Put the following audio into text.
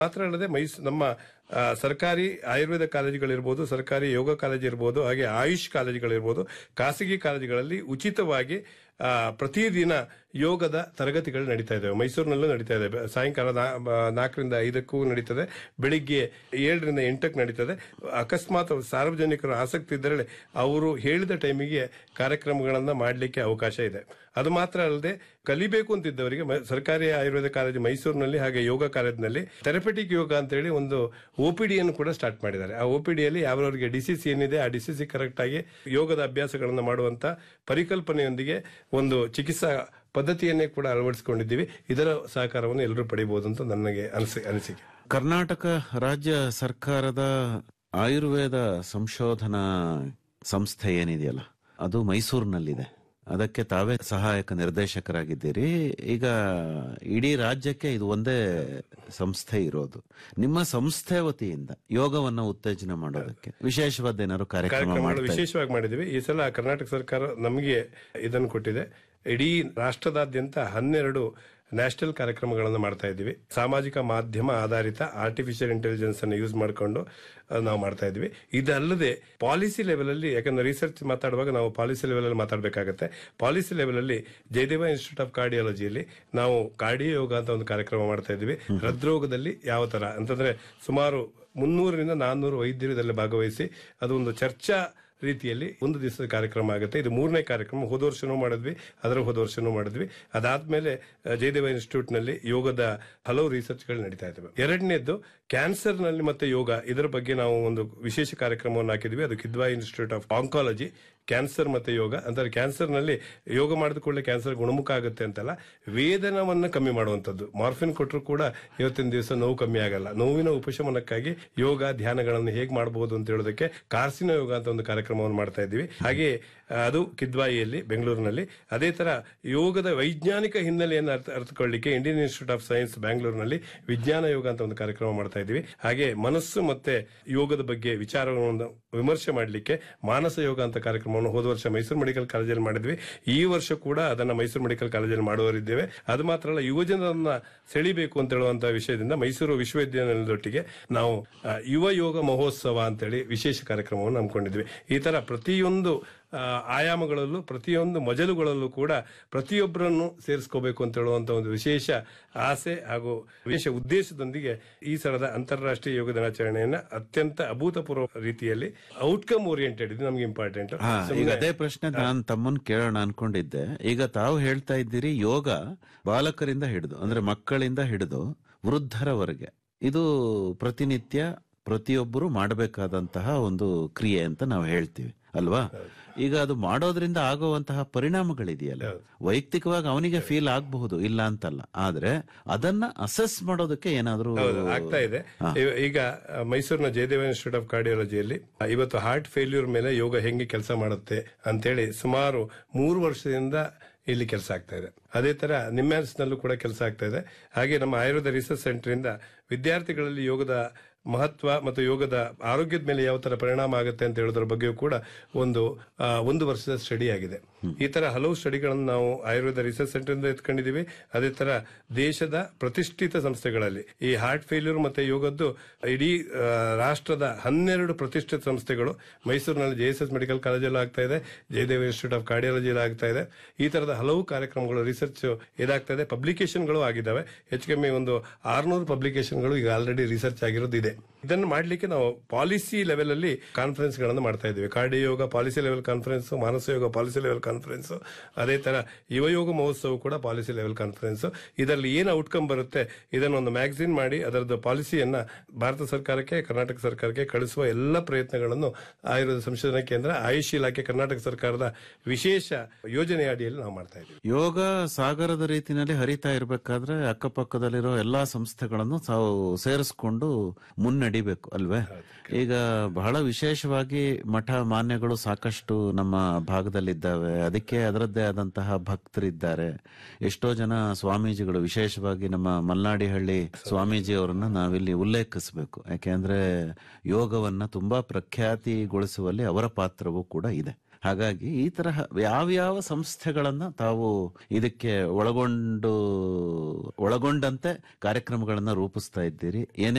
ಮಾತ್ರ ಅಲ್ಲದೆ ಮೈಸ್ ನಮ್ಮ ಆ, ಸರ್ಕಾರಿ ಆಯುರ್ವೇದ ಕಾಲೇಜುಗಳಿರ್ಬೋದು ಸರ್ಕಾರಿ ಯೋಗ ಕಾಲೇಜು ಇರ್ಬೋದು ಹಾಗೆ ಆಯುಷ್ ಕಾಲೇಜುಗಳಿರ್ಬೋದು ಖಾಸಗಿ ಕಾಲೇಜುಗಳಲ್ಲಿ ಉಚಿತವಾಗಿ ಆ, ಪ್ರತಿದಿನ ಯೋಗದ ತರಗತಿಗಳು ನಡೀತಾ ಇದ್ದಾವೆ ಮೈಸೂರಿನಲ್ಲೂ ನಡೀತಾ ಇದೆ ಬೆ- ಸಾಯಂಕಾಲ ನಾ- ಬ- ನಾಲ್ಕರಿಂದ ಐದಕ್ಕೂ ನಡೀತದೆ ಬೆಳಿಗ್ಗೆ ಏಳರಿಂದ ಎಂಟಕ್ಕೆ ನಡೀತದೆ ಅಕಸ್ಮಾತ್ ಸಾರ್ವಜನಿಕರು ಆಸಕ್ತಿ ಇದ್ದರೆ ಅವರು ಹೇಳಿದ ಟೈಮಿಗೆ ಕಾರ್ಯಕ್ರಮಗಳನ್ನು ಮಾಡಲಿಕ್ಕೆ ಅವಕಾಶ ಇದೆ ಅದು ಮಾತ್ರ ಅಲ್ಲದೆ ಕಲಿಬೇಕು ಅಂತಿದ್ದವರಿಗೆ ಮ- ಸರ್ಕಾರಿ ಆಯುರ್ವೇದ ಕಾಲೇಜು ಮೈಸೂರಿನಲ್ಲಿ ಹಾಗೆ ಯೋಗ ಕಾಲೇಜಿನಲ್ಲಿ ಥೆರಪೆಟಿಕ್ ಯೋಗ ಅಂತ ಹೇಳಿ ಒಂದು ಒಪಿಡಿಯನ್ನು ಕೂಡ ಸ್ಟಾರ್ಟ್ ಮಾಡಿದ್ದಾರೆ ಆ ಒಪಿಡಿಯಲ್ಲಿ ಯಾವ್ಯವರಿಗೆ ಡಿಸಿಸಿ ಏನಿದೆ ಆ ಡಿಸಿಸಿ ಕರೆಕ್ಟ್ ಆಗಿ ಯೋಗದ ಅಭ್ಯಾಸಗಳನ್ನು ಮಾಡುವಂತ ಪರಿಕಲ್ಪನೆಯೊಂದಿಗೆ ಒಂದು ಚಿಕಿತ್ಸಾ ಪದ್ಧತಿಯನ್ನೇ ಕೂಡ ಅಳವಡಿಸಿಕೊಂಡಿದ್ದೀವಿ ಇದರ ಸಹಕಾರವನ್ನು ಎಲ್ಲರೂ ಪಡಿಬಹುದು ಅಂತ ನನಗೆ ಅನಿಸಿ ಅನಿಸಿಕೆ ಕರ್ನಾಟಕ ರಾಜ್ಯ ಸರ್ಕಾರದ ಆಯುರ್ವೇದ ಸಂಶೋಧನಾ ಸಂಸ್ಥೆ ಏನಿದೆಯಲ್ಲ ಅದು ಮೈಸೂರಿನಲ್ಲಿದೆ ಅದಕ್ಕೆ ತಾವೇ ಸಹಾಯಕ ನಿರ್ದೇಶಕರಾಗಿದ್ದೀರಿ ಈಗ ಇಡೀ ರಾಜ್ಯಕ್ಕೆ ಇದು ಒಂದೇ ಸಂಸ್ಥೆ ಇರೋದು ನಿಮ್ಮ ಸಂಸ್ಥೆ ವತಿಯಿಂದ ಯೋಗವನ್ನ ಉತ್ತೇಜನ ಮಾಡೋದಕ್ಕೆ ವಿಶೇಷವಾದ ಏನಾದ್ರು ಕಾರ್ಯಕ್ರಮ ಕಾರ್ಯಕ್ರಮಗಳು ಮಾಡ್ತಾ ಇದ್ದೀರಾ? ವಿಶೇಷವಾಗಿ ಮಾಡಿದ್ದೀವಿ ಈ ಸಲ ಕರ್ನಾಟಕ ಸರ್ಕಾರ ನಮಗೆ ಇದನ್ನು ಕೊಟ್ಟಿದೆ ಇಡೀ ರಾಷ್ಟ್ರದಾದ್ಯಂತ ಹನ್ನೆರಡು ನ್ಯಾಷನಲ್ ಕಾರ್ಯಕ್ರಮಗಳನ್ನು ಮಾಡ್ತಾ ಇದ್ದೀವಿ ಸಾಮಾಜಿಕ ಮಾಧ್ಯಮ ಆಧಾರಿತ ಆರ್ಟಿಫಿಷಿಯಲ್ ಇಂಟೆಲಿಜೆನ್ಸ್ ಅನ್ನು ಯೂಸ್ ಮಾಡಿಕೊಂಡು ಅಹ್, ನಾವು ಮಾಡ್ತಾ ಇದ್ವಿ ಇದಲ್ಲದೆ ಪಾಲಿಸಿ ಲೆವೆಲ್ ಅಲ್ಲಿ ಯಾಕಂದ್ರೆ ರಿಸರ್ಚ್ ಮಾತಾಡುವಾಗ ನಾವು ಪಾಲಿಸಿ ಲೆವೆಲ್ ಅಲ್ಲಿ ಮಾತಾಡಬೇಕಾಗತ್ತೆ ಪಾಲಿಸಿ ಲೆವೆಲ್ ಅಲ್ಲಿ ಜಯದೇವ ಇನ್ಸ್ಟಿಟ್ಯೂಟ್ ಆಫ್ ಕಾರ್ಡಿಯಾಲಜಿಯಲ್ಲಿ ನಾವು ಕಾರ್ಡಿಯೋ ಯೋಗ ಅಂತ ಒಂದು ಕಾರ್ಯಕ್ರಮ ಮಾಡ್ತಾ ಇದ್ವಿ ಹೃದ್ರೋಗದಲ್ಲಿ ಯಾವ ತರ ಅಂತಂದ್ರೆ ಸುಮಾರು ಮುನ್ನೂರರಿಂದ ನಾನ್ನೂರು ವೈದ್ಯರು ಇದರಲ್ಲಿ ಭಾಗವಹಿಸಿ ಅದು ಒಂದು ಚರ್ಚಾ ರೀತಿಯಲ್ಲಿ ಒಂದು ದಿವಸದ ಕಾರ್ಯಕ್ರಮ ಆಗುತ್ತೆ ಇದು ಮೂರನೇ ಕಾರ್ಯಕ್ರಮ ಹೋದ ವರ್ಷನೂ ಮಾಡಿದ್ವಿ ಅದರ ಹೋದ ವರ್ಷನೂ ಮಾಡಿದ್ವಿ ಅದಾದ್ಮೇಲೆ ಅಹ್, ಜಯದೇವ ಇನ್ಸ್ಟಿಟ್ಯೂಟ್ ನಲ್ಲಿ ಯೋಗದ ಹಲವು ರಿಸರ್ಚ್ಗಳು ನಡೀತಾ ಇದ್ದಾವೆ ಎರಡನೇದ್ದು ಕ್ಯಾನ್ಸರ್ ನಲ್ಲಿ ಮತ್ತೆ ಯೋಗ ಇದರ ಬಗ್ಗೆ ನಾವು ಒಂದು ವಿಶೇಷ ಕಾರ್ಯಕ್ರಮವನ್ನು ಹಾಕಿದ್ವಿ ಅದು Kidwai institute of oncology cancer ಮತ್ತೆ ಯೋಗ ಅಂದ್ರೆ ಕ್ಯಾನ್ಸರ್ ನಲ್ಲಿ ಯೋಗ ಮಾಡಿದ ಕೂಡಲೇ ಕ್ಯಾನ್ಸರ್ ಗುಣಮುಖ ಆಗುತ್ತೆ ಅಂತಲ್ಲ ವೇದನವನ್ನ ಕಮ್ಮಿ ಮಾಡುವಂತದ್ದು ಮಾರ್ಫಿನ್ ಕೊಟ್ಟರು ಕೂಡ ಇವತ್ತಿನ ದಿವಸ ನೋವು ಕಮ್ಮಿ ಆಗಲ್ಲ ನೋವಿನ ಉಪಶಮನಕ್ಕಾಗಿ ಯೋಗ ಧ್ಯಾನಗಳನ್ನು ಹೇಗೆ ಮಾಡಬಹುದು ಅಂತ ಹೇಳೋದಕ್ಕೆ ಕಾರ್ಸಿನ ಯೋಗ ಅಂತ ಒಂದು ಕಾರ್ಯಕ್ರಮವನ್ನು ಮಾಡ್ತಾ ಇದ್ದೀವಿ ಹಾಗೆ ಆ, ಅದು ಕಿದ್ವಾಯಿಯಲ್ಲಿ ಬೆಂಗಳೂರಿನಲ್ಲಿ ಅದೇ ತರ ಯೋಗದ ವೈಜ್ಞಾನಿಕ ಹಿನ್ನೆಲೆಯನ್ನು ಅರ್ಥ ಅರ್ಥಕೊಳ್ಳಿಕ್ಕೆ ಇಂಡಿಯನ್ ಇನ್ಸ್ಟಿಟ್ಯೂಟ್ ಆಫ್ ಸೈನ್ಸ್ ಬ್ಯಾಂಗ್ಳೂರಿನಲ್ಲಿ ವಿಜ್ಞಾನ ಯೋಗ ಅಂತ ಒಂದು ಕಾರ್ಯಕ್ರಮ ಮಾಡ್ತಾ ಇದ್ದೀವಿ ಹಾಗೆ ಮನಸ್ಸು ಮತ್ತೆ ಯೋಗದ ಬಗ್ಗೆ ವಿಚಾರವನ್ನು ವಿಮರ್ಶೆ ಮಾಡಲಿಕ್ಕೆ ಮಾನಸ ಯೋಗ ಅಂತ ಕಾರ್ಯಕ್ರಮವನ್ನು ಹೋದ ವರ್ಷ ಮೈಸೂರು ಮೆಡಿಕಲ್ ಕಾಲೇಜಲ್ಲಿ ಮಾಡಿದ್ವಿ ಈ ವರ್ಷ ಕೂಡ ಅದನ್ನ ಮೈಸೂರು ಮೆಡಿಕಲ್ ಕಾಲೇಜಲ್ಲಿ ಮಾಡುವರಿದ್ದೇವೆ ಅದು ಮಾತ್ರ ಅಲ್ಲ ಯುವಜನರನ್ನ ಸೆಳಿಬೇಕು ಅಂತ ಹೇಳುವಂತಹ ವಿಷಯದಿಂದ ಮೈಸೂರು ವಿಶ್ವವಿದ್ಯಾನಿಲಯದೊಟ್ಟಿಗೆ ನಾವು ಆ, ಯುವ ಯೋಗ ಮಹೋತ್ಸವ ಅಂತೇಳಿ ವಿಶೇಷ ಕಾರ್ಯಕ್ರಮವನ್ನು ಹಮ್ಮಿಕೊಂಡಿದ್ವಿ ಈ ತರ ಪ್ರತಿಯೊಂದು ಆ, ಆಯಾಮಗಳಲ್ಲೂ ಪ್ರತಿಯೊಂದು ಮಜಲುಗಳಲ್ಲೂ ಕೂಡ ಪ್ರತಿಯೊಬ್ಬರನ್ನು ಸೇರಿಸ್ಕೋಬೇಕು ಅಂತ ಹೇಳುವಂತ ಒಂದು ವಿಶೇಷ ಆಸೆ ಹಾಗೂ ವಿಶೇಷ ಉದ್ದೇಶದೊಂದಿಗೆ ಈ ಸಲದ ಅಂತಾರಾಷ್ಟ್ರೀಯ ಯೋಗ ದಿನಾಚರಣೆಯನ್ನ ಅತ್ಯಂತ ಅಭೂತಪೂರ್ವ ರೀತಿಯಲ್ಲಿ ಔಟ್ಕಮ್ ಓರಿಯೆಂಟೆಡ್ ಇದು ನಮ್ಗೆ ಇಂಪಾರ್ಟೆಂಟ್ ಹಾ ಈಗ ಅದೇ ಪ್ರಶ್ನೆ ನಾನು ತಮ್ಮನ್ ಕೇಳೋಣ ಅನ್ಕೊಂಡಿದ್ದೆ ಈಗ ತಾವು ಹೇಳ್ತಾ ಇದ್ದೀರಿ ಯೋಗ ಬಾಲಕರಿಂದ ಹಿಡಿದು ಅಂದ್ರೆ ಮಕ್ಕಳಿಂದ ಹಿಡಿದು ವೃದ್ಧರವರೆಗೆ ಇದು ಪ್ರತಿನಿತ್ಯ ಪ್ರತಿಯೊಬ್ಬರು ಮಾಡಬೇಕಾದಂತಹ ಒಂದು ಕ್ರಿಯೆ ಅಂತ ನಾವು ಹೇಳ್ತೀವಿ ಅಲ್ವಾ ಈಗ ಅದು ಮಾಡೋದ್ರಿಂದ ಆಗುವಂತಹ ಪರಿಣಾಮಗಳಿದೆಯಲ್ಲ ವೈಯಕ್ತಿಕವಾಗಿ ಅವನಿಗೆ ಫೀಲ್ ಆಗಬಹುದು ಇಲ್ಲ ಅಂತಲ್ಲ ಆದ್ರೆ ಅದನ್ನ ಅಸೆಸ್ ಮಾಡೋದಕ್ಕೆ ಏನಾದ್ರೂ ಹೌದು ಆಗ್ತಾ ಇದೆ ಇವ- ಈಗ ಆ, ಮೈಸೂರಿನ ಜಯದೇವ ಇನ್ಸ್ಟಿಟ್ಯೂಟ್ ಆಫ್ ಕಾರ್ಡಿಯಾಲಜಿಯಲ್ಲಿ ಆ, ಇವತ್ತು ಹಾರ್ಟ್ ಫೇಲ್ಯೂರ್ ಮೇಲೆ ಯೋಗ ಹೆಂಗೆ ಕೆಲಸ ಮಾಡುತ್ತೆ ಅಂತೇಳಿ ಸುಮಾರು ಮೂರು ವರ್ಷದಿಂದ ಇಲ್ಲಿ ಕೆಲಸ ಆಗ್ತಾ ಇದೆ ಅದೇ ತರ ನಿಮ್ಯಾನ್ಸ್ ನಲ್ಲೂ ಕೂಡ ಕೆಲಸ ಆಗ್ತಾ ಇದೆ ಹಾಗೆ ನಮ್ಮ ಆಯುರ್ವೇದ ರಿಸರ್ಚ್ ಸೆಂಟರ್ ಇಂದ ವಿದ್ಯಾರ್ಥಿಗಳಲ್ಲಿ ಯೋಗದ ಮಹತ್ವ ಮತ್ತು ಯೋಗದ ಆರೋಗ್ಯದ ಮೇಲೆ ಯಾವ ತರ ಪರಿಣಾಮ ಆಗುತ್ತೆ ಅಂತ ಹೇಳೋದ್ರ ಬಗ್ಗೆಯೂ ಕೂಡ ಒಂದು ಆ, ಒಂದು ವರ್ಷದ ಸ್ಟಡಿ ಆಗಿದೆ ಈ ತರ ಹಲವು ಸ್ಟಡಿಗಳನ್ನು ನಾವು ಆಯುರ್ವೇದ ರಿಸರ್ಚ್ ಸೆಂಟರ್ ಇಂದ ಎತ್ಕೊಂಡಿದೀವಿ ಅದೇ ತರ ದೇಶದ ಪ್ರತಿಷ್ಠಿತ ಸಂಸ್ಥೆಗಳಲ್ಲಿ ಈ ಹಾರ್ಟ್ ಫೇಲ್ಯೂರ್ ಮತ್ತೆ ಯೋಗದ್ದು ಇಡೀ ಆ, ರಾಷ್ಟ್ರದ ಹನ್ನೆರಡು ಪ್ರತಿಷ್ಠಿತ ಸಂಸ್ಥೆಗಳು ಮೈಸೂರಿನಲ್ಲಿ ಜೆಎಸ್ಎಸ್ ಮೆಡಿಕಲ್ ಕಾಲೇಜಲ್ಲಿ ಆಗ್ತಾ ಇದೆ ಜಯದೇವ ಇನ್ಸ್ಟಿಟ್ಯೂಟ್ ಆಫ್ ಕಾರ್ಡಿಯಾಲಜಿ ಆಗ್ತಾ ಇದೆ ಈ ತರದ ಹಲವು ಕಾರ್ಯಕ್ರಮಗಳು ರಿಸರ್ಚ್ ಇದಾಗ್ತಾ ಇದೆ ಪಬ್ಲಿಕೇಶನ್ಗಳು ಆಗಿದ್ದಾವೆ ಹೆಚ್ಚು ಕಮ್ಮಿ ಒಂದು ಆರ್ನೂರು ಪಬ್ಲಿಕೇಶನ್ಗಳು ಈಗ ಆಲ್ರೆಡಿ ರಿಸರ್ಚ್ ಆಗಿರೋದು ಇದೆ ಇದನ್ನು ಮಾಡಲಿಕ್ಕೆ ನಾವು ಪಾಲಿಸಿ ಲೆವೆಲ್ ಅಲ್ಲಿ ಕಾನ್ಫರೆನ್ಸ್ ಗಳನ್ನು ಮಾಡ್ತಾ ಇದ್ದೀವಿ cardio yoga policy level conference ಮಾನಸ ಯೋಗ ಪಾಲಿಸಿ ಲೆವೆಲ್ ಕಾನ್ಫರೆನ್ಸ್ ಅದೇ ತರ ಯುವ ಯೋಗ ಮಹೋತ್ಸವ ಕೂಡ ಪಾಲಿಸಿ ಲೆವೆಲ್ ಕಾನ್ಫರೆನ್ಸ್ ಇದರಲ್ಲಿ ಏನು ಔಟ್ಕಮ್ ಬರುತ್ತೆ ಇದನ್ನು ಒಂದು ಮ್ಯಾಗಝಿನ್ ಮಾಡಿ ಅದರದ್ದು ಪಾಲಿಸಿಯನ್ನ ಭಾರತ ಸರ್ಕಾರಕ್ಕೆ ಕರ್ನಾಟಕ ಸರ್ಕಾರಕ್ಕೆ ಕಳಿಸುವ ಎಲ್ಲ ಪ್ರಯತ್ನಗಳನ್ನು ಆಯುರ್ವೇದ ಸಂಶೋಧನಾ ಕೇಂದ್ರ ಆಯುಷ್ ಇಲಾಖೆ ಕರ್ನಾಟಕ ಸರ್ಕಾರದ ವಿಶೇಷ ಯೋಜನೆ ಅಡಿಯಲ್ಲಿ ನಾವು ಮಾಡ್ತಾ ಇದ್ದೀವಿ ಯೋಗ ಸಾಗರದ ರೀತಿನಲ್ಲಿ ಹರಿತಾ ಇರಬೇಕಾದ್ರೆ ಅಕ್ಕಪಕ್ಕದಲ್ಲಿರೋ ಎಲ್ಲಾ ಸಂಸ್ಥೆಗಳನ್ನು ತಾವು ಸೇರಿಸ್ಕೊಂಡು ಮುನ್ನಡಿಬೇಕು ಅಲ್ವೇ ಈಗ ಬಹಳ ವಿಶೇಷವಾಗಿ ಮಠ ಮಾನ್ಯಗಳು ಸಾಕಷ್ಟು ನಮ್ಮ ಭಾಗದಲ್ಲಿದ್ದಾವೆ ಅದಕ್ಕೆ ಅದರದ್ದೇ ಆದಂತಹ ಭಕ್ತರಿದ್ದಾರೆ ಎಷ್ಟೋ ಜನ ಸ್ವಾಮೀಜಿಗಳು ವಿಶೇಷವಾಗಿ ನಮ್ಮ ಮಲ್ನಾಡಿಹಳ್ಳಿ ಸ್ವಾಮೀಜಿ ಅವರನ್ನ ನಾವಿಲ್ಲಿ ಉಲ್ಲೇಖಿಸಬೇಕು ಯಾಕೆಂದ್ರೆ ಯೋಗವನ್ನ ತುಂಬಾ ಪ್ರಖ್ಯಾತಿಗೊಳಿಸುವಲ್ಲಿ ಅವರ ಪಾತ್ರವೂ ಕೂಡ ಇದೆ ಹಾಗಾಗಿ ಈ ತರಹ ಯಾವ್ಯಾವ ಸಂಸ್ಥೆಗಳನ್ನ ತಾವು ಇದಕ್ಕೆ ಒಳಗೊಂಡು ಒಳಗೊಂಡಂತೆ ಕಾರ್ಯಕ್ರಮಗಳನ್ನ ರೂಪಿಸ್ತಾ ಇದ್ದೀರಿ ಏನೇ